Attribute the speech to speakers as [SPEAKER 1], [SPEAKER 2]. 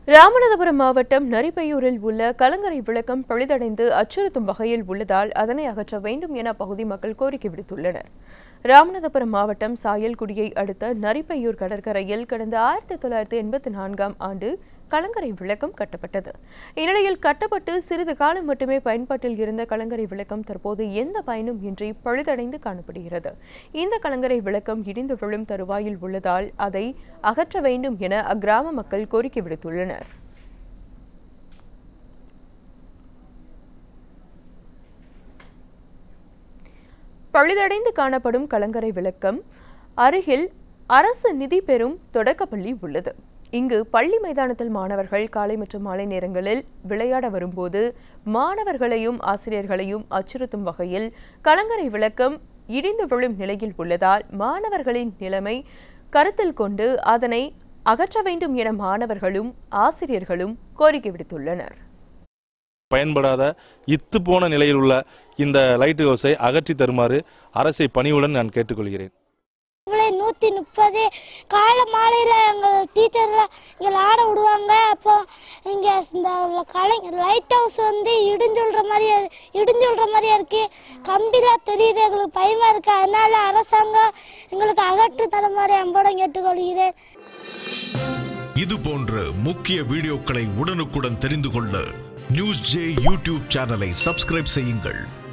[SPEAKER 1] ராமநாதபுரம் மாவட்டம் நரிப்பையூரில் உள்ள கலங்கரை விளக்கம் பழுதடைந்து அச்சுறுத்தும் வகையில் உள்ளதால் அதனை அகற்ற வேண்டும் என அப்பகுதி மக்கள் கோரிக்கை விடுத்துள்ளனர் ராமநாதபுரம் மாவட்டம் சாயல்குடியை அடுத்த நரிப்பையூர் கடற்கரையில் கடந்த ஆயிரத்தி தொள்ளாயிரத்தி எண்பத்தி நான்காம் ஆண்டு கலங்கரை விளக்கம் கட்டப்பட்டது இந்நிலையில் கட்டப்பட்டு சிறிது காலம் மட்டுமே பயன்பாட்டில் இருந்த கலங்கரை விளக்கம் தற்போது எந்த பயனும் இன்றி பழுதடைந்து காணப்படுகிறது இந்த கலங்கரை விளக்கம் இடிந்து விழும் தருவாயில் உள்ளதால் அதை அகற்ற வேண்டும் என அக்கிராம மக்கள் கோரிக்கை விடுத்துள்ளனர் பழுதடைந்து காணப்படும் கலங்கரை விளக்கம் அருகில் அரசு நிதி பெறும் தொடக்கப்பள்ளி உள்ளது இங்கு பள்ளி மைதானத்தில் மாணவர்கள் காலை மற்றும் மாலை நேரங்களில் விளையாட வரும்போது மாணவர்களையும் ஆசிரியர்களையும் அச்சுறுத்தும் வகையில் கலங்கரை விளக்கம் இடிந்து விழும் நிலையில் உள்ளதால் மாணவர்களின் நிலைமை கருத்தில் கொண்டு அதனை அகற்ற வேண்டும் என மாணவர்களும் ஆசிரியர்களும் கோரிக்கை விடுத்துள்ளனர்
[SPEAKER 2] பயன்படாத இத்து போன நிலையில் உள்ள இந்த லைட் ஹவுஸை அகற்றி தருமாறு அரசை பணிவுடன் நான் கேட்டுக்கொள்கிறேன்
[SPEAKER 3] இவ்வளோ நூற்றி முப்பது காலை மாலையில் எங்கள் டீச்சர்லாம் இங்கே ஆட விடுவாங்க அப்போ இங்கே இந்த கலை லைட் ஹவுஸ் வந்து இடிஞ்சுள்ற மாதிரியே இடிஞ்சுள்ற மாதிரியே இருக்குது கம்பிலாம் தெரியுது எங்களுக்கு பயமாக இருக்குது அதனால அரசாங்கம் எங்களுக்கு அகற்று தர மாதிரி அன்போடு கேட்டுக்கொள்கிறேன்
[SPEAKER 4] இது போன்ற முக்கிய வீடியோக்களை உடனுக்குடன் தெரிந்து கொள்ள நியூஸ் ஜே யூடியூப் சேனலை சப்ஸ்கிரைப் செய்யுங்கள்